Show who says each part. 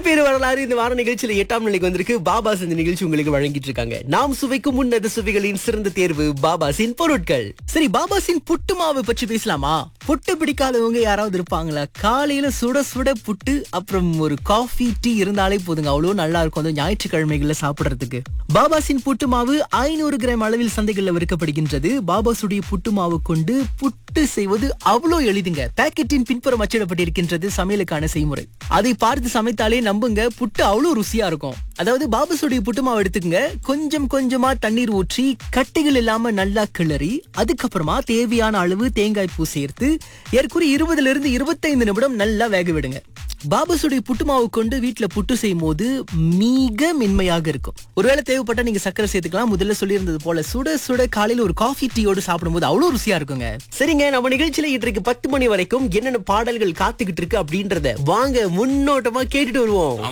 Speaker 1: பேர் வரலாறு இந்த வார நிகழ்ச்சியில எட்டாம் நிலைக்கு வந்திருக்கு பாபாஸ் இந்த நிகழ்ச்சி உங்களுக்கு வழங்கிட்டு இருக்காங்க நாம் சுவைக்கும் உன்னத சுவைகளின் சிறந்த தேர்வு பாபாஸின் பொருட்கள்
Speaker 2: சரி பாபாசின் புட்டு மாவு பற்றி பேசலாமா புட்டு பிடிக்காதவங்க யாராவது இருப்பாங்களா காலையில சுட சுட புட்டு அப்புறம் ஒரு காஃபி டீ இருந்தாலே போதுங்க அவ்வளவு நல்லா இருக்கும் அந்த ஞாயிற்றுக்கிழமைகள்ல சாப்பிடுறதுக்கு பாபாசின் புட்டு மாவு ஐநூறு கிராம் அளவில் சந்தைகள்ல விற்கப்படுகின்றது பாபாசுடைய புட்டு மாவு கொண்டு புட்டு செய்வது அவ்வளோ எளிதுங்க பாக்கெட்டின் பின்புறம் அச்சிடப்பட்டிருக்கின்றது சமையலுக்கான செய்முறை அதை பார்த்து சமைத்தாலே நம்புங்க புட்டு அவ்வளோ ருசியா இருக்கும் அதாவது பாபாசுடைய புட்டு மாவு எடுத்துக்கங்க கொஞ்சம் கொஞ்சமா தண்ணீர் ஊற்றி கட்டிகள் இல்லாம நல்லா கிளறி அதுக்கப்புறமா தேவையான அளவு தேங்காய் பூ சேர்த்து ஏற்குறி இருபதுல இருந்து இருபத்தைந்து நிமிடம் நல்லா வேக விடுங்க பாபாசுடைய புட்டு மாவு கொண்டு வீட்டுல புட்டு செய்யும் போது மிக மென்மையாக இருக்கும் ஒருவேளை தேவைப்பட்டா நீங்க சக்கரை சேர்த்துக்கலாம் முதல்ல சொல்லியிருந்தது போல சுட சுட காலையில ஒரு காஃபி டீயோடு சாப்பிடும்போது அவ்வளவு ருசியா இருக்குங்க
Speaker 1: சரிங்க நம்ம நிகழ்ச்சியில இன்றைக்கு பத்து மணி வரைக்கும் என்னென்ன பாடல்கள் காத்துக்கிட்டு இருக்கு அப்படின்றத வாங்க முன்னோட்டமா கேட்டுட்டு வருவோம்